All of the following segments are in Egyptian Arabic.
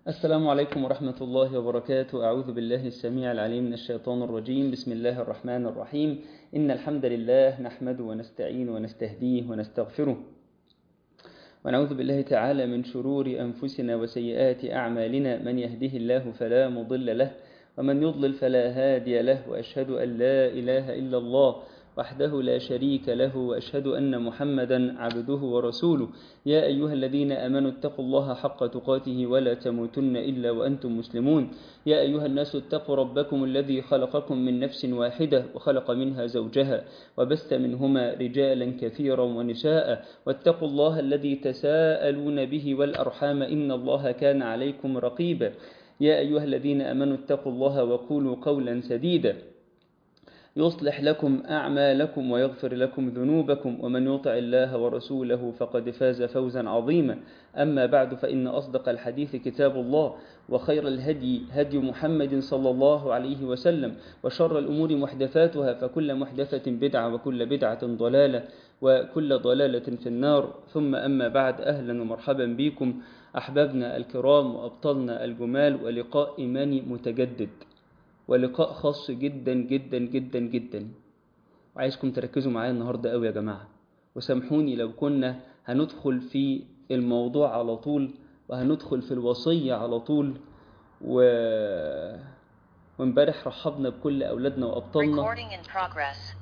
السلام عليكم ورحمة الله وبركاته أعوذ بالله السميع العليم من الشيطان الرجيم بسم الله الرحمن الرحيم إن الحمد لله نحمده ونستعين ونستهديه ونستغفره ونعوذ بالله تعالى من شرور أنفسنا وسيئات أعمالنا من يهده الله فلا مضل له ومن يضلل فلا هادي له وأشهد أن لا إله إلا الله وحده لا شريك له وأشهد أن محمدا عبده ورسوله يا أيها الذين أمنوا اتقوا الله حق تقاته ولا تموتن إلا وأنتم مسلمون يا أيها الناس اتقوا ربكم الذي خلقكم من نفس واحدة وخلق منها زوجها وبث منهما رجالا كثيرا ونساء واتقوا الله الذي تساءلون به والأرحام إن الله كان عليكم رقيبا يا أيها الذين أمنوا اتقوا الله وقولوا قولا سديدا يصلح لكم أعمالكم ويغفر لكم ذنوبكم ومن يطع الله ورسوله فقد فاز فوزا عظيما أما بعد فإن أصدق الحديث كتاب الله وخير الهدي هدي محمد صلى الله عليه وسلم وشر الأمور محدثاتها فكل محدثة بدعة وكل بدعة ضلالة وكل ضلالة في النار ثم أما بعد أهلا ومرحبا بكم أحبابنا الكرام وأبطالنا الجمال ولقاء إيماني متجدد ولقاء خاص جدا جدا جدا جدا وعايزكم تركزوا معايا النهارده قوي يا جماعه وسامحوني لو كنا هندخل في الموضوع على طول وهندخل في الوصيه على طول و وامبارح رحبنا بكل اولادنا وابطالنا Recording in progress.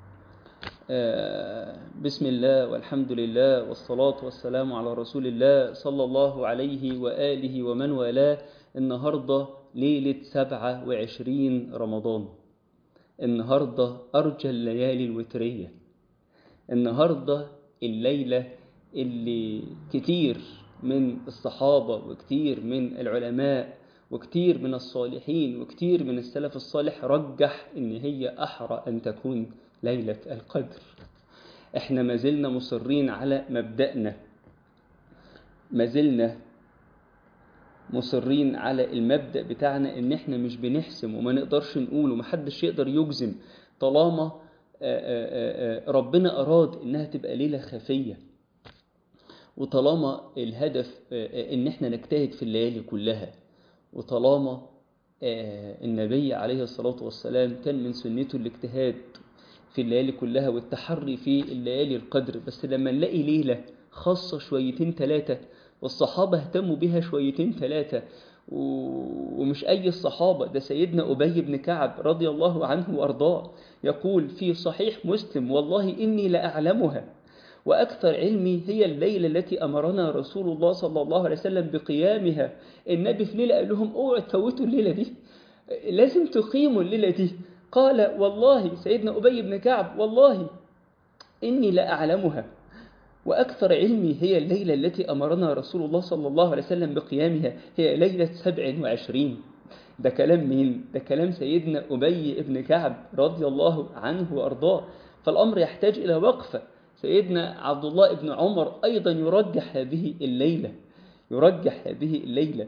آه، بسم الله والحمد لله والصلاة والسلام على رسول الله صلى الله عليه وآله ومن والاه النهاردة ليلة سبعة وعشرين رمضان النهاردة أرجى الليالي الوترية النهاردة الليلة اللي كتير من الصحابة وكتير من العلماء وكتير من الصالحين وكتير من السلف الصالح رجح إن هي أحرى أن تكون ليلة القدر احنا ما زلنا مصرين على مبدأنا ما زلنا مصرين على المبدأ بتاعنا ان احنا مش بنحسم وما نقدرش نقول ومحدش يقدر يجزم طالما آه، آه، آه، ربنا أراد انها تبقى ليلة خفية وطالما الهدف ان احنا نجتهد في الليالي كلها وطالما النبي عليه الصلاة والسلام كان من سنته الاجتهاد في الليالي كلها والتحري في الليالي القدر بس لما نلاقي ليلة خاصة شويتين ثلاثة والصحابة اهتموا بها شويتين ثلاثة ومش أي الصحابة ده سيدنا أبي بن كعب رضي الله عنه وأرضاه يقول في صحيح مسلم والله إني لأعلمها وأكثر علمي هي الليلة التي أمرنا رسول الله صلى الله عليه وسلم بقيامها النبي في ليلة قال لهم اوعوا تفوتوا الليلة دي لازم تقيموا الليلة دي قال والله سيدنا أبي بن كعب والله إني لأعلمها وأكثر علمي هي الليلة التي أمرنا رسول الله صلى الله عليه وسلم بقيامها هي ليلة سبع وعشرين ده كلام مين؟ ده كلام سيدنا أبي بن كعب رضي الله عنه وأرضاه فالأمر يحتاج إلى وقفة سيدنا عبد الله بن عمر أيضا يرجح هذه الليلة يرجح هذه الليلة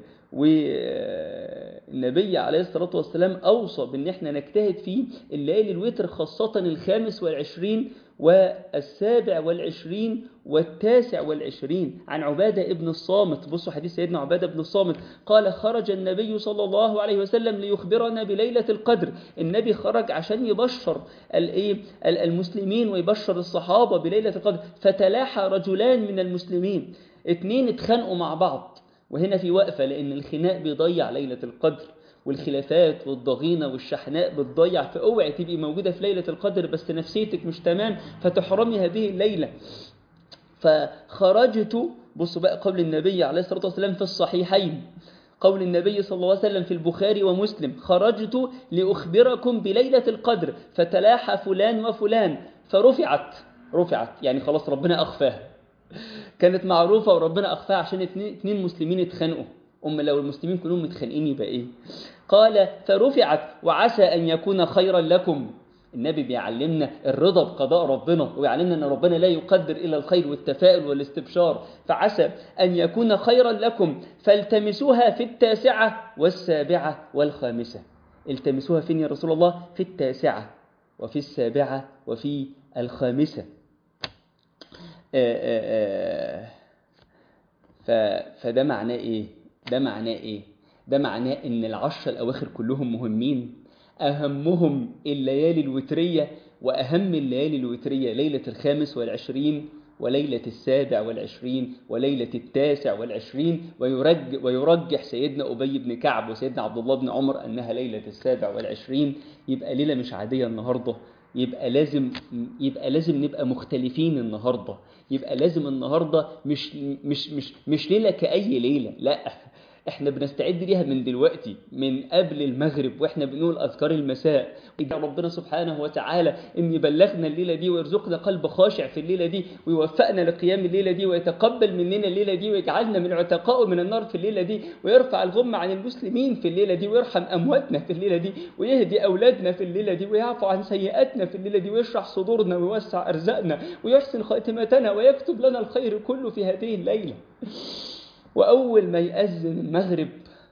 والنبي عليه الصلاة والسلام أوصى بأن احنا نجتهد في الليالي الوتر خاصة الخامس والعشرين والسابع والعشرين والتاسع والعشرين عن عبادة ابن الصامت بصوا حديث سيدنا عبادة ابن الصامت قال خرج النبي صلى الله عليه وسلم ليخبرنا بليلة القدر النبي خرج عشان يبشر المسلمين ويبشر الصحابة بليلة القدر فتلاحى رجلان من المسلمين اتنين اتخانقوا مع بعض وهنا في وقفة لأن الخناق بيضيع ليلة القدر والخلافات والضغينة والشحناء بتضيع فاوعي تبقي موجودة في ليلة القدر بس نفسيتك مش تمام فتحرمي هذه الليلة فخرجت بصوا بقى قول النبي عليه الصلاة والسلام في الصحيحين قول النبي صلى الله عليه وسلم في البخاري ومسلم خرجت لأخبركم بليلة القدر فتلاحى فلان وفلان فرفعت رفعت يعني خلاص ربنا أخفاها كانت معروفة وربنا أخفاها عشان اتنين مسلمين اتخانقوا أم لو المسلمين كلهم متخانقين يبقى إيه قال فرفعت وعسى أن يكون خيرا لكم النبي بيعلمنا الرضا بقضاء ربنا ويعلمنا أن ربنا لا يقدر إلا الخير والتفاؤل والاستبشار فعسى أن يكون خيرا لكم فالتمسوها في التاسعة والسابعة والخامسة التمسوها فين يا رسول الله في التاسعة وفي السابعة وفي الخامسة آآ آآ فده معناه إيه ده معناه ايه ده معناه ان العشرة الاواخر كلهم مهمين اهمهم الليالي الوترية واهم الليالي الوترية ليلة الخامس والعشرين وليلة السابع والعشرين وليلة التاسع والعشرين ويرج ويرجح سيدنا أبي بن كعب وسيدنا عبد الله بن عمر أنها ليلة السابع والعشرين يبقى ليلة مش عادية النهاردة يبقى لازم يبقى لازم نبقى مختلفين النهارده يبقى لازم النهارده مش مش مش مش ليله كأي ليله لا احنا بنستعد ليها من دلوقتي من قبل المغرب واحنا بنقول اذكار المساء يا ربنا سبحانه وتعالى ان يبلغنا الليله دي ويرزقنا قلب خاشع في الليله دي ويوفقنا لقيام الليله دي ويتقبل مننا الليله دي ويجعلنا من عتقائه من النار في الليله دي ويرفع الغم عن المسلمين في الليله دي ويرحم امواتنا في الليله دي ويهدي اولادنا في الليله دي ويعفو عن سيئاتنا في الليله دي ويشرح صدورنا ويوسع ارزاقنا ويحسن خاتمتنا ويكتب لنا الخير كله في هذه الليله وأول ما يأذن المغرب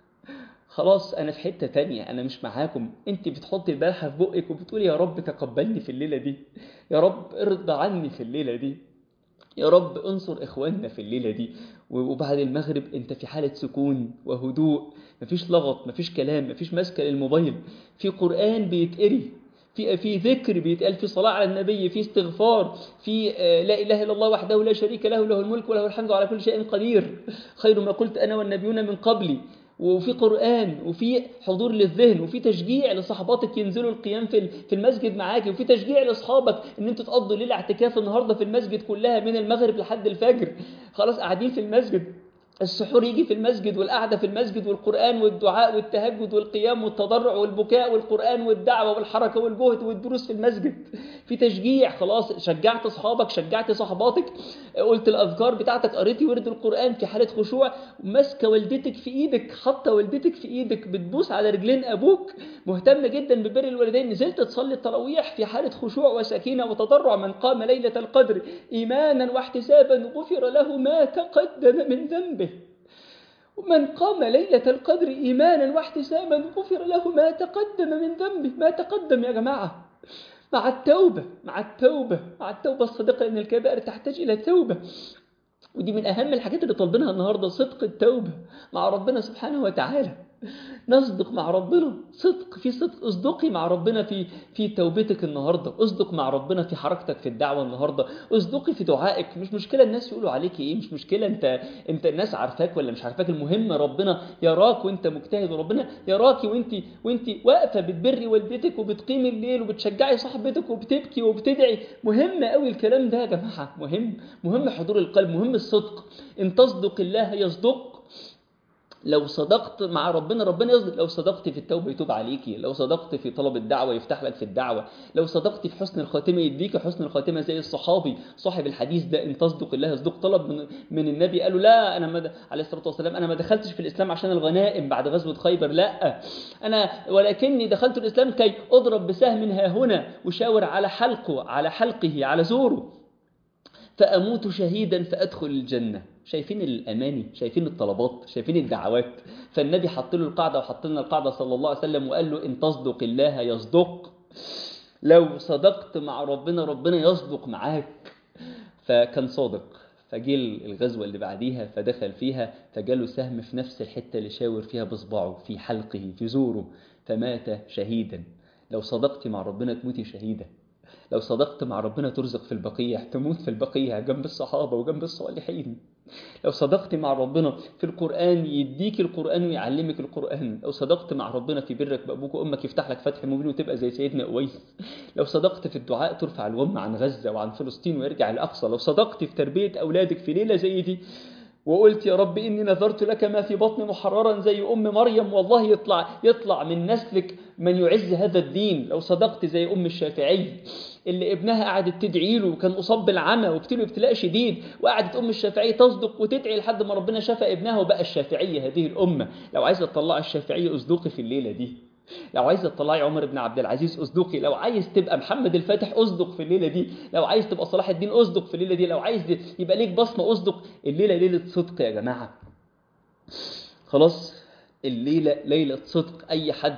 خلاص أنا في حتة تانية أنا مش معاكم أنت بتحطي البلحة في بقك وبتقولي يا رب تقبلني في الليلة دي يا رب ارضى عني في الليلة دي يا رب انصر إخواننا في الليلة دي وبعد المغرب أنت في حالة سكون وهدوء مفيش لغط مفيش كلام مفيش مسكة للموبايل في قرآن بيتقري في في ذكر بيتقال في صلاة على النبي في استغفار في لا إله إلا الله وحده لا شريك له له الملك وله الحمد على كل شيء قدير خير ما قلت أنا والنبيون من قبلي وفي قرآن وفي حضور للذهن وفي تشجيع لصحباتك ينزلوا القيام في في المسجد معاك وفي تشجيع لاصحابك ان انتوا تقضوا ليله اعتكاف النهارده في المسجد كلها من المغرب لحد الفجر خلاص قاعدين في المسجد السحور يجي في المسجد والقعدة في المسجد والقرآن والدعاء والتهجد والقيام والتضرع والبكاء والقرآن والدعوة والحركة والجهد والدروس في المسجد في تشجيع خلاص شجعت أصحابك شجعت صحباتك قلت الأذكار بتاعتك قريتي ورد القرآن في حالة خشوع ماسكة والدتك في إيدك حاطة والدتك في إيدك بتبوس على رجلين أبوك مهتمة جدا ببر الوالدين نزلت تصلي التراويح في حالة خشوع وسكينة وتضرع من قام ليلة القدر إيمانا واحتسابا غفر له ما تقدم من ذنبه ومن قام ليلة القدر إيمانا واحتسابا غفر له ما تقدم من ذنبه ما تقدم يا جماعة مع التوبة مع التوبة مع التوبة الصادقة إن الكبائر تحتاج إلى توبة ودي من أهم الحاجات اللي طالبينها النهاردة صدق التوبة مع ربنا سبحانه وتعالى نصدق مع ربنا صدق في صدق اصدقي مع ربنا في في توبتك النهارده اصدق مع ربنا في حركتك في الدعوه النهارده اصدقي في دعائك مش مشكله الناس يقولوا عليك ايه مش مشكله انت انت الناس عارفاك ولا مش عارفاك المهم ربنا يراك وانت مجتهد وربنا يراكي وانت وانت واقفه بتبري والدتك وبتقيمي الليل وبتشجعي صاحبتك وبتبكي وبتدعي مهم قوي الكلام ده يا جماعه مهم مهم حضور القلب مهم الصدق ان تصدق الله يصدق لو صدقت مع ربنا ربنا يصدق لو صدقت في التوبة يتوب عليكي لو صدقت في طلب الدعوة يفتح لك في الدعوة لو صدقت في حسن الخاتمة يديك حسن الخاتمة زي الصحابي صاحب الحديث ده ان تصدق الله يصدق طلب من, من النبي قالوا لا انا ما عليه الصلاة والسلام انا ما دخلتش في الاسلام عشان الغنائم بعد غزوة خيبر لا انا ولكني دخلت الاسلام كي اضرب بسهم ها هنا وشاور على حلقه على حلقه على زوره فأموت شهيدا فأدخل الجنة شايفين الأماني شايفين الطلبات شايفين الدعوات فالنبي حط له القاعدة وحط لنا القاعدة صلى الله عليه وسلم وقال له إن تصدق الله يصدق لو صدقت مع ربنا ربنا يصدق معاك فكان صادق فجه الغزوة اللي بعديها فدخل فيها فجاله سهم في نفس الحتة اللي شاور فيها بصبعه في حلقه في زوره فمات شهيدا لو صدقت مع ربنا تموتي شهيدة لو صدقت مع ربنا ترزق في البقيع تموت في البقيع جنب الصحابة وجنب الصالحين لو صدقت مع ربنا في القرآن يديك القرآن ويعلمك القرآن لو صدقت مع ربنا في برك بأبوك وأمك يفتح لك فتح مبين وتبقى زي سيدنا أويس لو صدقت في الدعاء ترفع الغم عن غزة وعن فلسطين ويرجع الأقصى لو صدقت في تربية أولادك في ليلة زي دي وقلت يا رب إني نذرت لك ما في بطني محررا زي أم مريم والله يطلع يطلع من نسلك من يعز هذا الدين لو صدقت زي أم الشافعي اللي ابنها قعدت تدعي له وكان أصاب بالعمى وابتلوا ابتلاء شديد وقعدت أم الشافعي تصدق وتدعي لحد ما ربنا شفى ابنها وبقى الشافعية هذه الأمة لو عايزة تطلع الشافعية أصدقي في الليلة دي لو عايزه تطلعي عمر بن عبد العزيز اصدقي لو عايز تبقى محمد الفاتح اصدق في الليله دي لو عايز تبقى صلاح الدين اصدق في الليله دي لو عايز يبقى ليك بصمه اصدق الليله ليله صدق يا جماعه خلاص الليله ليله صدق اي حد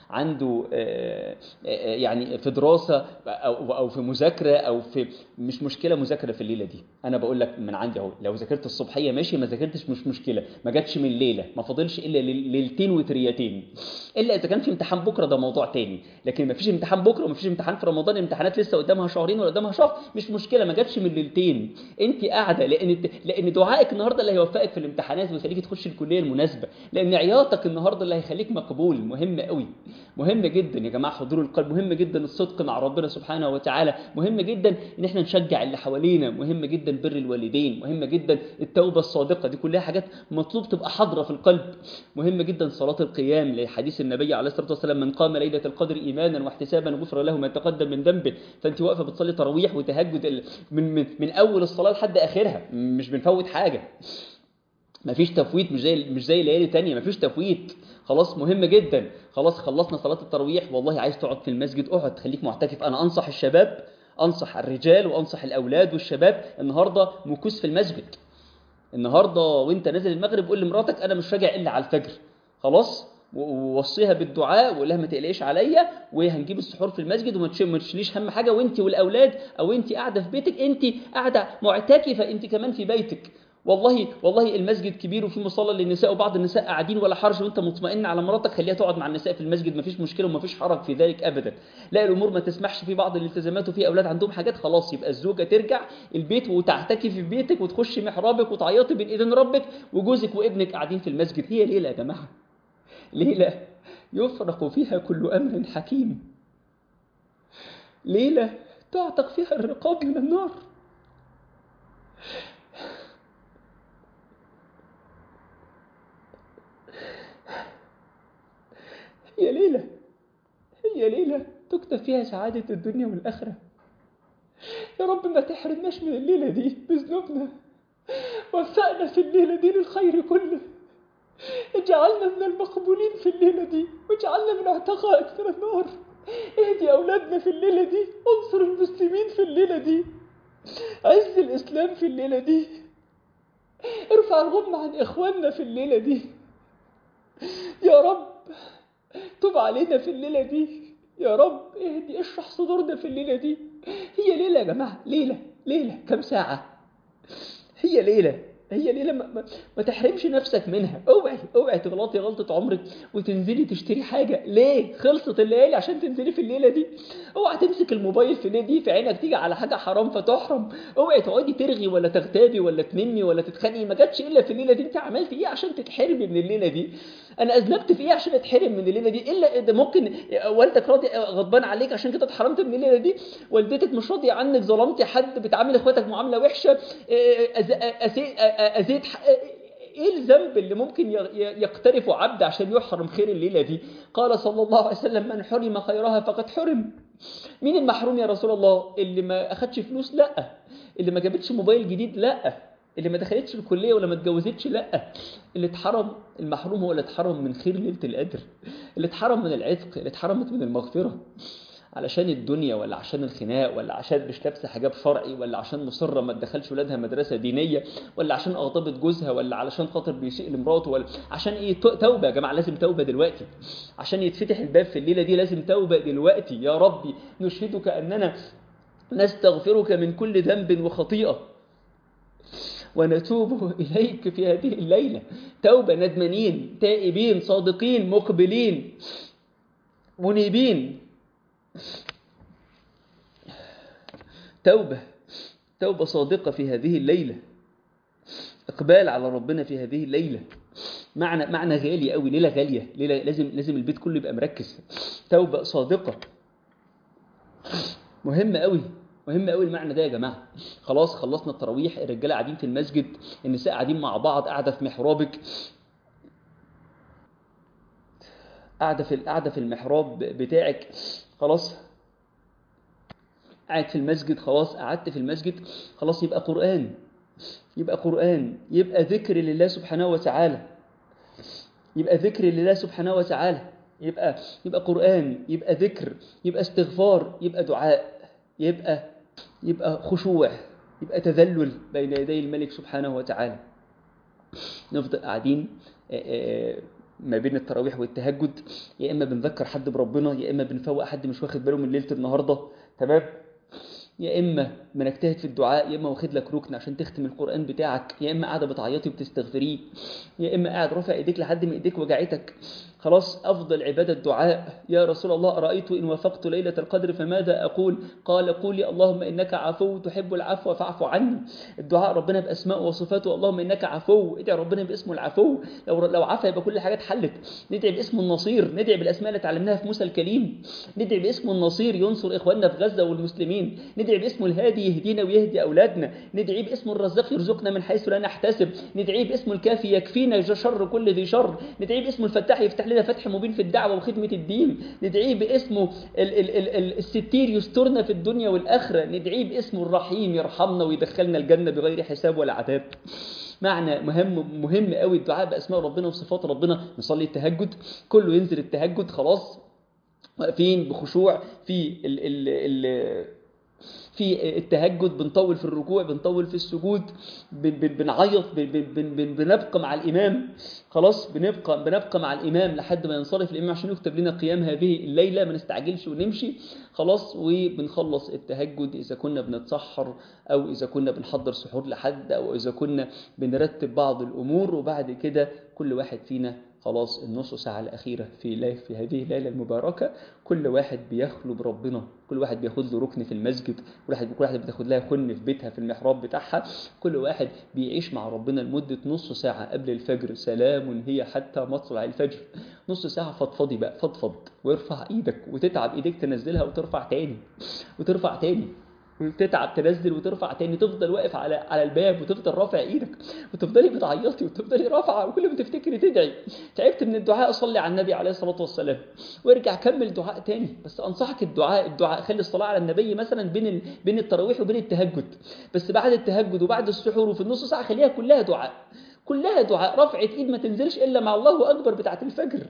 عنده آه، آه، يعني في دراسه او او في مذاكره او في مش مشكله مذاكره في الليله دي انا بقول لك من عندي اهو لو ذاكرت الصبحيه ماشي ما ذاكرتش مش مشكله ما جاتش من ليله ما فاضلش الا ليل- ليلتين وتريتين الا اذا كان في امتحان بكره ده موضوع تاني لكن ما فيش امتحان بكره وما فيش امتحان في رمضان الامتحانات لسه قدامها شهرين ولا قدامها شهر مش مشكله ما جاتش من ليلتين انت قاعده لان لان دعائك النهارده اللي هيوفقك في الامتحانات ويخليك تخش الكليه المناسبه لان عياطك النهارده اللي هيخليك مقبول مهم قوي مهم جدا يا جماعه حضور القلب مهم جدا الصدق مع ربنا سبحانه وتعالى مهم جدا ان احنا نشجع اللي حوالينا مهم جدا بر الوالدين مهم جدا التوبه الصادقه دي كلها حاجات مطلوب تبقى حاضره في القلب مهم جدا صلاه القيام لحديث النبي عليه الصلاه والسلام من قام ليله القدر ايمانا واحتسابا غفر له ما تقدم من ذنبه فانت واقفه بتصلي تراويح وتهجد ال- من من, من اول الصلاه لحد اخرها مش بنفوت حاجه مفيش تفويت مش زي مش زي ليالي تانية مفيش تفويت خلاص مهم جدا خلاص خلصنا صلاة التراويح والله عايز تقعد في المسجد اقعد خليك معتكف انا انصح الشباب انصح الرجال وانصح الاولاد والشباب النهارده مكوس في المسجد النهارده وانت نازل المغرب قول لمراتك انا مش راجع الا على الفجر خلاص و- ووصيها بالدعاء وقول لها ما تقلقيش عليا وهنجيب السحور في المسجد وما تش- ما تشيليش هم حاجه وانت والاولاد او انت قاعده في بيتك انت قاعده معتكفه انت كمان في بيتك والله والله المسجد كبير وفي مصلى للنساء وبعض النساء قاعدين ولا حرج وانت مطمئن على مراتك خليها تقعد مع النساء في المسجد مفيش مشكله ومفيش حرج في ذلك ابدا لا الامور ما تسمحش في بعض الالتزامات وفي اولاد عندهم حاجات خلاص يبقى الزوجه ترجع البيت وتعتكفي في بيتك وتخشي محرابك وتعيطي بين ايدين ربك وجوزك وابنك قاعدين في المسجد هي ليله يا جماعه ليله يفرق فيها كل امر حكيم ليله تعتق فيها الرقاب من النار هي ليلة هي ليلة تكتب فيها سعادة الدنيا والآخرة يا رب ما تحرمناش من الليلة دي بذنوبنا وفقنا في الليلة دي للخير كله اجعلنا من المقبولين في الليلة دي واجعلنا من عتقائك من النار اهدي أولادنا في الليلة دي انصر المسلمين في الليلة دي عز الإسلام في الليلة دي ارفع الغم عن إخواننا في الليلة دي يا رب تب علينا في الليلة دي يا رب اهدي اشرح صدورنا في الليلة دي هي ليلة يا جماعة ليلة ليلة كم ساعة هي ليلة هي ليلة ما, ما, ما تحرمش نفسك منها اوعي اوعي تغلطي غلطة عمرك وتنزلي تشتري حاجة ليه خلصت الليالي عشان تنزلي في الليلة دي اوعي تمسك الموبايل في الليلة دي في عينك تيجي على حاجة حرام فتحرم اوعي تقعدي ترغي ولا تغتابي ولا تنمي ولا تتخانقي ما جاتش الا في الليلة دي انت عملت ايه عشان تتحرمي من الليلة دي انا اذنبت في ايه عشان اتحرم من الليله دي الا ده ممكن والدك راضي غضبان عليك عشان كده اتحرمت من الليله دي والدتك مش راضيه عنك ظلمتي حد بتعامل اخواتك معامله وحشه اذيت ايه الذنب اللي ممكن يقترفه عبد عشان يحرم خير الليله دي قال صلى الله عليه وسلم من حرم خيرها فقد حرم مين المحروم يا رسول الله اللي ما اخدش فلوس لا اللي ما جابتش موبايل جديد لا اللي ما دخلتش الكليه ولا ما اتجوزتش لا اللي اتحرم المحروم هو اللي اتحرم من خير ليله القدر اللي اتحرم من العتق اللي اتحرمت من المغفره علشان الدنيا ولا عشان الخناق ولا عشان مش لابسه حجاب شرعي ولا عشان مصره ما تدخلش ولادها مدرسه دينيه ولا عشان اغضبت جوزها ولا علشان خاطر بيسيء لمراته ولا عشان ايه توبه يا جماعه لازم توبه دلوقتي عشان يتفتح الباب في الليله دي لازم توبه دلوقتي يا ربي نشهدك اننا نستغفرك من كل ذنب وخطيئه ونتوب إليك في هذه الليلة توبة ندمانين تائبين صادقين مقبلين منيبين توبة توبة صادقة في هذه الليلة إقبال على ربنا في هذه الليلة معنى معنى غالي قوي ليلة غالية ليلة لازم لازم البيت كله يبقى مركز توبة صادقة مهم قوي مهم قوي المعنى ده يا جماعه خلاص خلصنا التراويح الرجاله قاعدين في المسجد النساء قاعدين مع بعض قاعده في محرابك قاعده في قاعده في المحراب بتاعك خلاص قاعد في المسجد خلاص قعدت في المسجد خلاص يبقى قران يبقى قران يبقى ذكر لله سبحانه وتعالى يبقى ذكر لله سبحانه وتعالى يبقى يبقى قران يبقى ذكر يبقى استغفار يبقى دعاء يبقى يبقى خشوع يبقى تذلل بين يدي الملك سبحانه وتعالى نفضل قاعدين ما بين التراويح والتهجد يا اما بنذكر حد بربنا يا اما بنفوق حد مش واخد باله من ليله النهارده تمام يا اما بنجتهد في الدعاء يا اما واخد لك ركن عشان تختم القران بتاعك يا اما قاعده بتعيطي وبتستغفريه يا اما قاعد رافع ايديك لحد ما ايديك وجعتك خلاص افضل عباده الدعاء يا رسول الله ارايت ان وافقت ليله القدر فماذا اقول قال قولي اللهم انك عفو تحب العفو فاعف عني الدعاء ربنا باسماء وصفاته اللهم انك عفو ادعي ربنا باسمه العفو لو لو عفا يبقى كل حاجه اتحلت ندعي باسمه النصير ندعي بالاسماء اللي اتعلمناها في موسى الكليم ندعي باسمه النصير ينصر اخواننا في غزه والمسلمين ندعي باسمه الهادي يهدينا ويهدي اولادنا ندعي باسمه الرزاق يرزقنا من حيث لا نحتسب ندعي باسمه الكافي يكفينا شر كل ذي شر ندعي باسمه الفتاح يفتح لنا فتح مبين في الدعوه وخدمه الدين ندعيه باسمه ال ال ال ال الستير يسترنا في الدنيا والاخره ندعيه باسمه الرحيم يرحمنا ويدخلنا الجنه بغير حساب ولا عذاب معنى مهم مهم قوي الدعاء باسماء ربنا وصفات ربنا نصلي التهجد كله ينزل التهجد خلاص واقفين بخشوع في ال ال ال في التهجد بنطول في الركوع بنطول في السجود بنعيط بنبقى مع الإمام خلاص بنبقى بنبقى مع الإمام لحد ما ينصرف الإمام عشان يكتب لنا قيام هذه الليلة ما نستعجلش ونمشي خلاص وبنخلص التهجد إذا كنا بنتسحر أو إذا كنا بنحضر سحور لحد أو إذا كنا بنرتب بعض الأمور وبعد كده كل واحد فينا خلاص النص ساعة الأخيرة في ليل في هذه الليلة المباركة كل واحد بيخلو بربنا كل واحد بياخد له ركن في المسجد كل واحد كل واحد بتاخد لها خن في بيتها في المحراب بتاعها كل واحد بيعيش مع ربنا لمدة نص ساعة قبل الفجر سلام هي حتى مطلع الفجر نص ساعة فضفضي بقى فضفض وارفع ايدك وتتعب ايديك تنزلها وترفع تاني وترفع تاني وتتعب تنزل وترفع تاني تفضل واقف على على الباب وتفضل رافع ايدك وتفضلي بتعيطي وتفضلي رافعه وكل ما تفتكري تدعي تعبت من الدعاء صلي على النبي عليه الصلاه والسلام وارجع كمل دعاء تاني بس انصحك الدعاء الدعاء خلي الصلاه على النبي مثلا بين ال... بين التراويح وبين التهجد بس بعد التهجد وبعد السحور وفي النص ساعه خليها كلها دعاء كلها دعاء رفعه ايد ما تنزلش الا مع الله اكبر بتاعه الفجر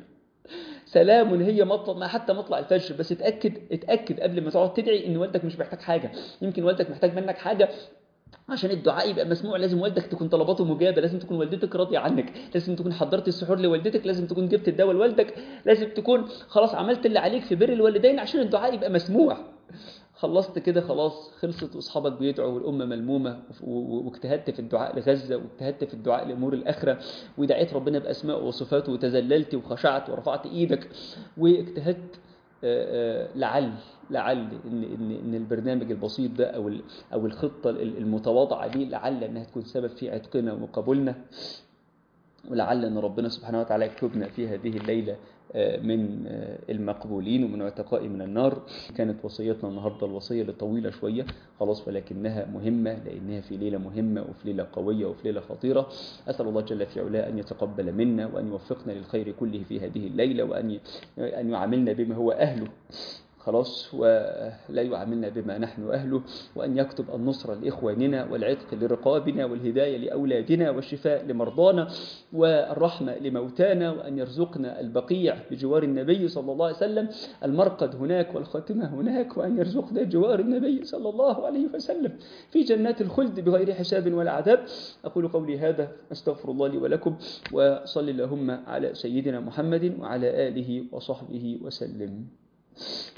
سلام هي مطلع ما حتى مطلع الفجر بس اتاكد اتاكد قبل ما تقعد تدعي ان والدك مش محتاج حاجه يمكن والدك محتاج منك حاجه عشان الدعاء يبقى مسموع لازم والدك تكون طلباته مجابه لازم تكون والدتك راضيه عنك لازم تكون حضرت السحور لوالدتك لازم تكون جبت الدواء لوالدك لازم تكون خلاص عملت اللي عليك في بر الوالدين عشان الدعاء يبقى مسموع خلصت كده خلاص خلصت واصحابك بيدعوا والامه ملمومه واجتهدت في الدعاء لغزه واجتهدت في الدعاء لامور الاخره ودعيت ربنا باسماء وصفاته وتذللت وخشعت ورفعت ايدك واجتهدت لعل لعل ان ان ان البرنامج البسيط ده او او الخطه المتواضعه دي لعل انها تكون سبب في عتقنا وقبولنا ولعل ان ربنا سبحانه وتعالى يكتبنا في هذه الليله من المقبولين ومن عتقاء من النار كانت وصيتنا النهارده الوصيه اللي طويله شويه خلاص ولكنها مهمه لانها في ليله مهمه وفي ليله قويه وفي ليله خطيره اسال الله جل في علاه ان يتقبل منا وان يوفقنا للخير كله في هذه الليله وان ان يعاملنا بما هو اهله خلاص ولا يعاملنا بما نحن أهله وأن يكتب النصر لإخواننا والعتق لرقابنا والهداية لأولادنا والشفاء لمرضانا والرحمة لموتانا وأن يرزقنا البقيع بجوار النبي صلى الله عليه وسلم المرقد هناك والخاتمة هناك وأن يرزقنا جوار النبي صلى الله عليه وسلم في جنات الخلد بغير حساب ولا عذاب أقول قولي هذا أستغفر الله لي ولكم وصل اللهم على سيدنا محمد وعلى آله وصحبه وسلم